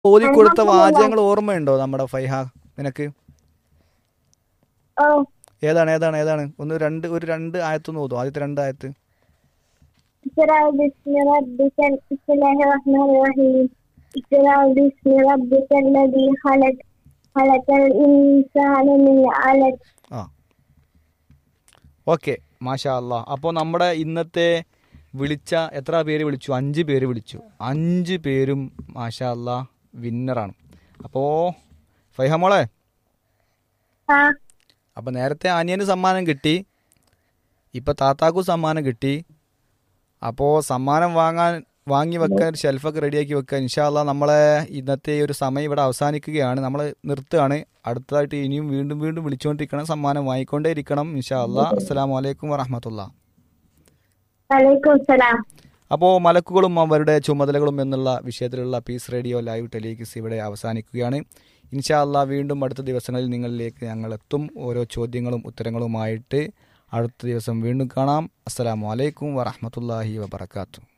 ഓതി കൊടുത്ത വാചകങ്ങൾ ഓർമ്മയുണ്ടോ നമ്മുടെ ഫൈഹ നിനക്ക് ഓ ഏതാണ് ഏതാണ് ഏതാണ് ഒന്ന് രണ്ട് ഒരു രണ്ട് ആയത്തൊന്ന് ഓതും ആദ്യത്തെ രണ്ട് ആയത്ത് اقرأ باسم ربك بسم الله الرحمن الرحيم اقرأ باسم ربك الذي خلق خلق الإنسان من علق ആ ഓക്കെ മാഷാ അല്ലാ അപ്പോൾ നമ്മുടെ ഇന്നത്തെ വിളിച്ച എത്ര പേര് വിളിച്ചു അഞ്ച് പേര് വിളിച്ചു അഞ്ച് പേരും മാഷാ അല്ലാ വിന്നറാണ് അപ്പോൾ ഫൈഹ മോളെ ആ അപ്പോൾ നേരത്തെ അനിയന് സമ്മാനം കിട്ടി ഇപ്പോൾ താത്താക്കും സമ്മാനം കിട്ടി അപ്പോൾ സമ്മാനം വാങ്ങാൻ വാങ്ങി വെക്കാൻ ഷെൽഫൊക്കെ റെഡിയാക്കി വെക്കുക ഇൻഷാല്ല നമ്മളെ ഇന്നത്തെ ഈ ഒരു സമയം ഇവിടെ അവസാനിക്കുകയാണ് നമ്മൾ നിർത്തുകയാണ് അടുത്തതായിട്ട് ഇനിയും വീണ്ടും വീണ്ടും വിളിച്ചുകൊണ്ടിരിക്കണം സമ്മാനം വാങ്ങിക്കൊണ്ടേ ഇരിക്കണം ഇൻഷാല്ല അസ്സലാമു അലൈക്കും വറഹമത്തുള്ള വലൈക്കും സലാം അപ്പോൾ മലക്കുകളും അവരുടെ ചുമതലകളും എന്നുള്ള വിഷയത്തിലുള്ള പീസ് റേഡിയോ ലൈവ് ടെലിവിക്സ് ഇവിടെ അവസാനിക്കുകയാണ് ഇൻഷാ അല്ലാ വീണ്ടും അടുത്ത ദിവസങ്ങളിൽ നിങ്ങളിലേക്ക് ഞങ്ങൾ എത്തും ഓരോ ചോദ്യങ്ങളും ഉത്തരങ്ങളുമായിട്ട് അടുത്ത ദിവസം വീണ്ടും കാണാം അസ്സലാമു അലൈക്കും വറഹമത്തല്ലാഹി വബർക്കാത്തു